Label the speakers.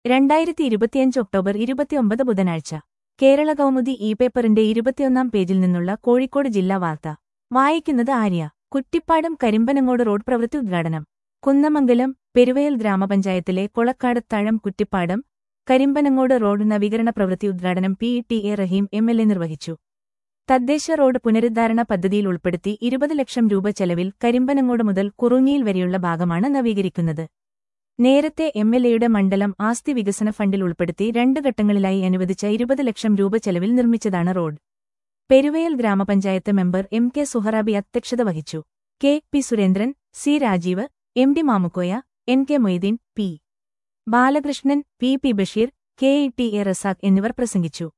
Speaker 1: രണ്ടായിരത്തി ഇരുപത്തിയഞ്ച് ഒക്ടോബർ ഇരുപത്തിയൊമ്പത് ബുധനാഴ്ച കേരള കൗമുദി ഇ പേപ്പറിന്റെ ഇരുപത്തിയൊന്നാം പേജിൽ നിന്നുള്ള കോഴിക്കോട് ജില്ലാ വാർത്ത വായിക്കുന്നത് ആര്യ കുറ്റിപ്പാടം കരിമ്പനങ്ങോട് റോഡ് പ്രവൃത്തി ഉദ്ഘാടനം കുന്നമംഗലം പെരുവയൽ ഗ്രാമപഞ്ചായത്തിലെ കൊളക്കാടത്താഴം കുറ്റിപ്പാടം കരിമ്പനങ്ങോട് റോഡ് നവീകരണ പ്രവൃത്തി ഉദ്ഘാടനം P T A Rahim M L A നിർവഹിച്ചു തദ്ദേശ റോഡ് പുനരുദ്ധാരണ പദ്ധതിയിൽ ഉൾപ്പെടുത്തി ഇരുപത് ലക്ഷം രൂപ ചെലവിൽ കരിമ്പനങ്ങോട് മുതൽ കുറുങ്ങിയിൽ വരെയുള്ള ഭാഗമാണ് നവീകരിക്കുന്നത് നേരത്തെ എം എൽ എയുടെ മണ്ഡലം ആസ്തി വികസന ഫണ്ടിൽ ഉൾപ്പെടുത്തി രണ്ട് ഘട്ടങ്ങളിലായി അനുവദിച്ച ഇരുപത് ലക്ഷം രൂപ ചെലവിൽ നിർമ്മിച്ചതാണ് റോഡ് പെരുവയൽ ഗ്രാമപഞ്ചായത്ത് മെമ്പർ എം കെ സുഹറാബി അധ്യക്ഷത വഹിച്ചു K P Surendran C Rajeev M D Mamukkoya N K Moideen P Balakrishnan P P Basheer K E T A Razak എന്നിവർ പ്രസംഗിച്ചു